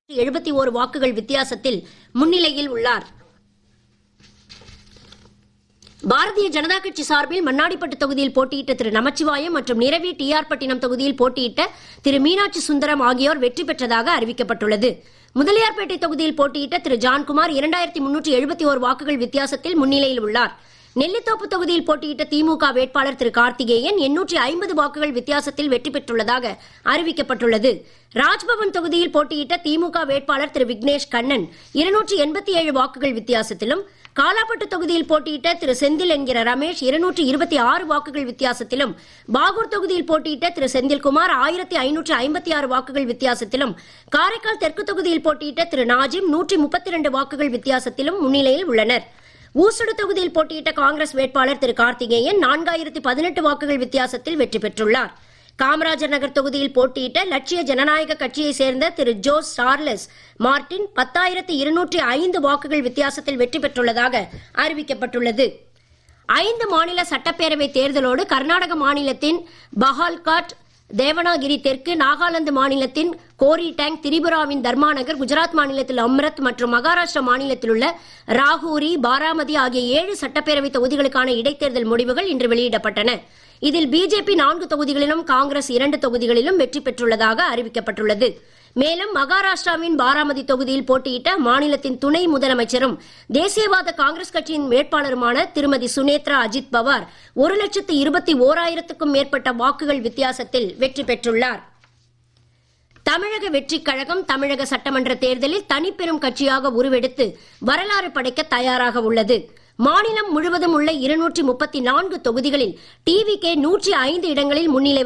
எழுபத்தி ஓரு வாக்குகள் வித்தியாசத்தில் முன்னிலையில் உள்ளார் பாரதிய ஜனதா கட்சி சார்பில் மண்ணாடிப்பட்டு தொகுதியில் போட்டியிட்ட திரு நமச்சிவாயம் மற்றும் நிரவி டிஆர் பட்டினம் தொகுதியில் போட்டியிட்ட திரு மீனாட்சி சுந்தரம் ஆகியோர் வெற்றி பெற்றதாக அறிவிக்கப்பட்டுள்ளது முதலியார்பேட்டை தொகுதியில் போட்டியிட்ட திரு ஜான்குமார் இரண்டாயிரத்தி முன்னூற்றி எழுபத்தி ஓரு வாக்குகள் வித்தியாசத்தில் முன்னிலையில் உள்ளார் நெல்லித்தோப்பு தொகுதியில் போட்டியிட்ட திமுக வேட்பாளர் திரு கார்த்திகேயன் எண்ணூற்றி ஐம்பது வாக்குகள் வித்தியாசத்தில் வெற்றி பெற்றுள்ளதாக அறிவிக்கப்பட்டுள்ளது ராஜ்பவன் தொகுதியில் போட்டியிட்ட திமுக வேட்பாளர் திரு விக்னேஷ் கண்ணன் இருநூற்றி எண்பத்தி ஏழு வாக்குகள் வித்தியாசத்திலும் காலாப்பட்டு தொகுதியில் போட்டியிட்ட திரு செந்தில் என்கிற ரமேஷ் இருநூற்றி இருபத்தி ஆறு வாக்குகள் வித்தியாசத்திலும் பாகூர் தொகுதியில் போட்டியிட்ட திரு செந்தில்குமார் ஆயிரத்தி ஐநூற்றி ஐம்பத்தி ஆறு வாக்குகள் வித்தியாசத்திலும் காரைக்கால் தெற்கு தொகுதியில் போட்டியிட்ட திரு நாஜிம் நூற்றி முப்பத்தி இரண்டு வாக்குகள் வித்தியாசத்திலும் முன்னிலையில் உள்ளனர் ஊசுடு தொகுதியில் போட்டியிட்ட காங்கிரஸ் வேட்பாளர் திரு கார்த்திகேயன் நான்காயிரத்தி பதினெட்டு வாக்குகள் வித்தியாசத்தில் வெற்றி பெற்றுள்ளார் காமராஜர் நகர் தொகுதியில் போட்டியிட்ட லட்சிய ஜனநாயக கட்சியைச் சேர்ந்த திரு ஜோஸ் சார்லஸ் மார்டின் பத்தாயிரத்தி இருநூற்றி ஐந்து வாக்குகள் வித்தியாசத்தில் வெற்றி பெற்றுள்ளதாக அறிவிக்கப்பட்டுள்ளது ஐந்து மாநில சட்டப்பேரவை தேர்தலோடு கர்நாடக மாநிலத்தின் பஹால்காட் தேவனாகிரி தெற்கு நாகாலாந்து மாநிலத்தின் கோரி டேங் திரிபுராவின் தர்மாநகர் குஜராத் மாநிலத்தில் அம்ரத் மற்றும் மகாராஷ்டிரா மாநிலத்தில் உள்ள ராகூரி பாராமதி ஆகிய ஏழு சட்டப்பேரவை தொகுதிகளுக்கான இடைத்தேர்தல் முடிவுகள் இன்று வெளியிடப்பட்டன இதில் பிஜேபி நான்கு தொகுதிகளிலும் காங்கிரஸ் இரண்டு தொகுதிகளிலும் வெற்றி பெற்றுள்ளதாக அறிவிக்கப்பட்டுள்ளது மேலும் மகாராஷ்டிராவின் பாராமதி தொகுதியில் போட்டியிட்ட மாநிலத்தின் துணை முதலமைச்சரும் தேசியவாத காங்கிரஸ் கட்சியின் வேட்பாளருமான திருமதி சுனேத்ரா அஜித் பவார் ஒரு லட்சத்து இருபத்தி ஓராயிரத்துக்கும் மேற்பட்ட வாக்குகள் வித்தியாசத்தில் வெற்றி பெற்றுள்ளார் தமிழக வெற்றிக் கழகம் தமிழக சட்டமன்ற தேர்தலில் தனிப்பெரும் கட்சியாக உருவெடுத்து வரலாறு படைக்க தயாராக உள்ளது மாநிலம் முழுவதும் உள்ள இருநூற்றி முப்பத்தி நான்கு தொகுதிகளில் டிவிகே நூற்றி ஐந்து இடங்களில் முன்னிலை